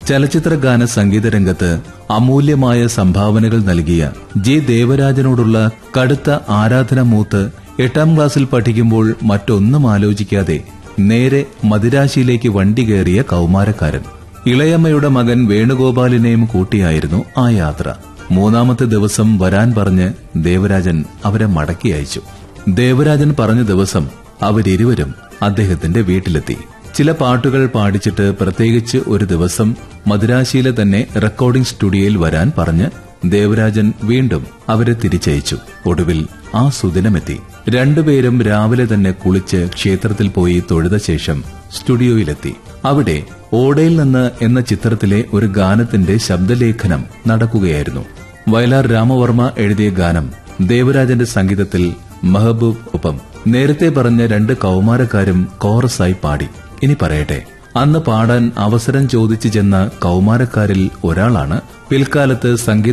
ചലച്ചിത്ര ഗാന സംഗീത രംഗത്ത് അമൂല്യമായ സംഭാവനകൾ നൽകിയ ജി ദേവരാജനോടുള്ള കടുത്ത ആരാധന മൂത്ത് എട്ടാം ക്ലാസ്സിൽ പഠിക്കുമ്പോൾ മറ്റൊന്നും ആലോചിക്കാതെ നേരെ മദിരാശിയിലേക്ക് വണ്ടി കയറിയ കൗമാരക്കാരൻ ഇളയമ്മയുടെ മകൻ വേണുഗോപാലിനെയും കൂട്ടിയായിരുന്നു ആ യാത്ര മൂന്നാമത്തെ ദിവസം വരാൻ പറഞ്ഞ് ദേവരാജൻ അവരെ മടക്കി അയച്ചു ദേവരാജൻ പറഞ്ഞ ദിവസം അവരിരുവരും അദ്ദേഹത്തിന്റെ വീട്ടിലെത്തി ചില പാട്ടുകൾ പാടിച്ചിട്ട് പ്രത്യേകിച്ച് ഒരു ദിവസം മദുരാശിയിലെ തന്നെ റെക്കോർഡിംഗ് സ്റ്റുഡിയോയിൽ വരാൻ പറഞ്ഞ് ദേവരാജൻ വീണ്ടും അവരെ തിരിച്ചയച്ചു ഒടുവിൽ ആ സുദിനമെത്തി രണ്ടുപേരും രാവിലെ തന്നെ കുളിച്ച് ക്ഷേത്രത്തിൽ പോയി തൊഴുത ശേഷം സ്റ്റുഡിയോയിലെത്തി അവിടെ ഓടയിൽ നിന്ന് എന്ന ചിത്രത്തിലെ ഒരു ഗാനത്തിന്റെ ശബ്ദലേഖനം നടക്കുകയായിരുന്നു വയലാർ രാമവർമ്മ എഴുതിയ ഗാനം ദേവരാജന്റെ സംഗീതത്തിൽ മെഹബൂബ് ഒപ്പം നേരത്തെ പറഞ്ഞ രണ്ട് കൗമാരക്കാരും കോറസായി പാടി ഇനി പറയട്ടെ അന്ന് പാടാൻ അവസരം ചോദിച്ചു ചെന്ന കൗമാരക്കാരിൽ ഒരാളാണ് പിൽക്കാലത്ത് സംഗീത